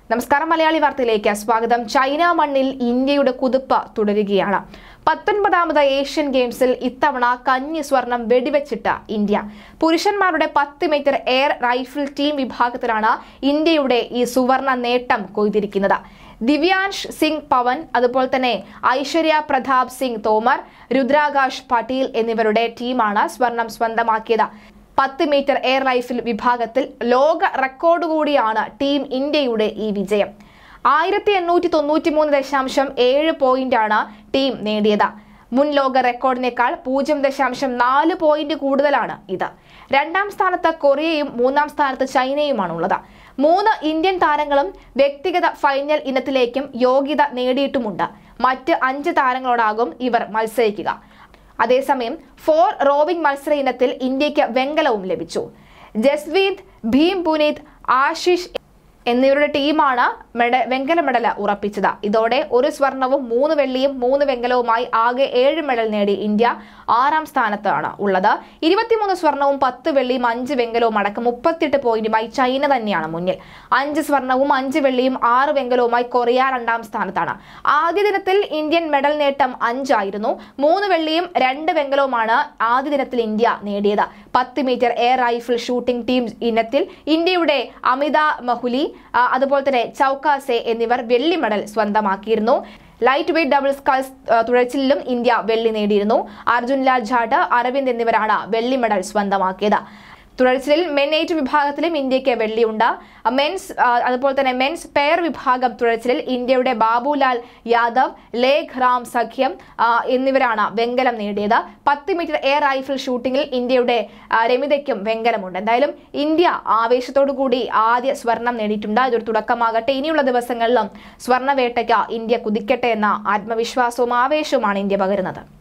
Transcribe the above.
നമസ്കാരം മലയാളി വാർത്തയിലേക്ക് സ്വാഗതം ചൈന മണ്ണിൽ ഇന്ത്യയുടെ കുതിപ്പ് തുടരുകയാണ് പത്തൊൻപതാമത് ഏഷ്യൻ ഗെയിംസിൽ ഇത്തവണ കന്നി സ്വർണം വെടിവെച്ചിട്ട് ഇന്ത്യ പുരുഷന്മാരുടെ പത്ത് മീറ്റർ എയർ റൈഫിൾ ടീം വിഭാഗത്തിലാണ് ഇന്ത്യയുടെ ഈ സുവർണ നേട്ടം കൊയ്തിരിക്കുന്നത് ദിവ്യാൻഷ് സിംഗ് പവൻ അതുപോലെ തന്നെ ഐശ്വര്യ പ്രതാപ് സിംഗ് തോമർ രുദ്രാകാശ് പാട്ടീൽ എന്നിവരുടെ ടീമാണ് സ്വർണം സ്വന്തമാക്കിയത് പത്ത് മീറ്റർ എയർ റൈഫിൾ വിഭാഗത്തിൽ ലോക റെക്കോർഡ് കൂടിയാണ് ടീം ഇന്ത്യയുടെ ഈ വിജയം ആയിരത്തി എണ്ണൂറ്റി തൊണ്ണൂറ്റി മൂന്ന് ദശാംശം ഏഴ് പോയിന്റാണ് ടീം നേടിയത് മുൻ ലോക റെക്കോർഡിനേക്കാൾ പൂജ്യം ദശാംശം നാല് പോയിന്റ് കൂടുതലാണ് ഇത് രണ്ടാം സ്ഥാനത്ത് കൊറിയയും മൂന്നാം സ്ഥാനത്ത് ചൈനയുമാണുള്ളത് മൂന്ന് ഇന്ത്യൻ താരങ്ങളും വ്യക്തിഗത ഫൈനൽ ഇനത്തിലേക്കും യോഗ്യത നേടിയിട്ടുമുണ്ട് മറ്റ് അഞ്ച് താരങ്ങളോടാകും ഇവർ മത്സരിക്കുക അതേസമയം ഫോർ റോവിംഗ് മത്സര ഇനത്തിൽ ഇന്ത്യക്ക് വെങ്കലവും ലഭിച്ചു ജസ്വീത് ഭീം പുനീത് ആശിഷ് എന്നിവരുടെ ടീമാണ് മെഡ വെങ്കല മെഡൽ ഉറപ്പിച്ചത് ഇതോടെ ഒരു സ്വർണവും മൂന്ന് വെള്ളിയും മൂന്ന് വെങ്കലവുമായി ആകെ ഏഴ് മെഡൽ നേടി ഇന്ത്യ ആറാം സ്ഥാനത്താണ് ഉള്ളത് ഇരുപത്തിമൂന്ന് സ്വർണവും പത്ത് വെള്ളിയും അഞ്ച് വെങ്കലവും അടക്കം മുപ്പത്തിയെട്ട് പോയിന്റുമായി ചൈന തന്നെയാണ് മുന്നിൽ അഞ്ച് സ്വർണവും അഞ്ച് വെള്ളിയും ആറ് വെങ്കലവുമായി കൊറിയ രണ്ടാം സ്ഥാനത്താണ് ആദ്യ ദിനത്തിൽ ഇന്ത്യൻ മെഡൽ നേട്ടം അഞ്ചായിരുന്നു മൂന്ന് വെള്ളിയും രണ്ട് വെങ്കലവുമാണ് ആദ്യ ദിനത്തിൽ ഇന്ത്യ നേടിയത് പത്ത് meter air rifle shooting team ഇനത്തിൽ ഇന്ത്യയുടെ അമിത മഹുലി ആ, അതുപോലെ തന്നെ ചൌക്കാസെ എന്നിവർ വെള്ളി മെഡൽ സ്വന്തമാക്കിയിരുന്നു ലൈറ്റ് വെയ്റ്റ് ഡബിൾ സ്കൾസ് തുഴച്ചിലും ഇന്ത്യ വെള്ളി നേടിയിരുന്നു അർജുൻ ലാൽ ജാട്ട് അരവിന്ദ് എന്നിവരാണ് വെള്ളി മെഡൽ സ്വന്തമാക്കിയത് തുഴച്ചിലിൽ മെൻ എയ്റ്റ് വിഭാഗത്തിലും ഇന്ത്യക്ക് വെള്ളിയുണ്ട് മെൻസ് ആ, അതുപോലെ തന്നെ മെൻസ് പെയർ വിഭാഗം തുഴച്ചിലിൽ ഇന്ത്യയുടെ ബാബുലാൽ യാദവ് ലേഖ് റാം സഖ്യം ആ, എന്നിവരാണ് വെങ്കലം നേടിയത് പത്ത് മീറ്റർ എയർ റൈഫിൾ ഷൂട്ടിംഗിൽ ഇന്ത്യയുടെ ആ, രമിതയ്ക്കും വെങ്കലമുണ്ട് എന്തായാലും ഇന്ത്യ ആവേശത്തോടു കൂടി ആദ്യ സ്വർണം നേടിയിട്ടുണ്ട് ഇതൊരു തുടക്കമാകട്ടെ ഇനിയുള്ള ദിവസങ്ങളിലും സ്വർണ്ണവേട്ടയ്ക്ക് ഇന്ത്യ കുതിക്കട്ടെ എന്ന ആത്മവിശ്വാസവും ആവേശവുമാണ് ഇന്ത്യ പകരുന്നത്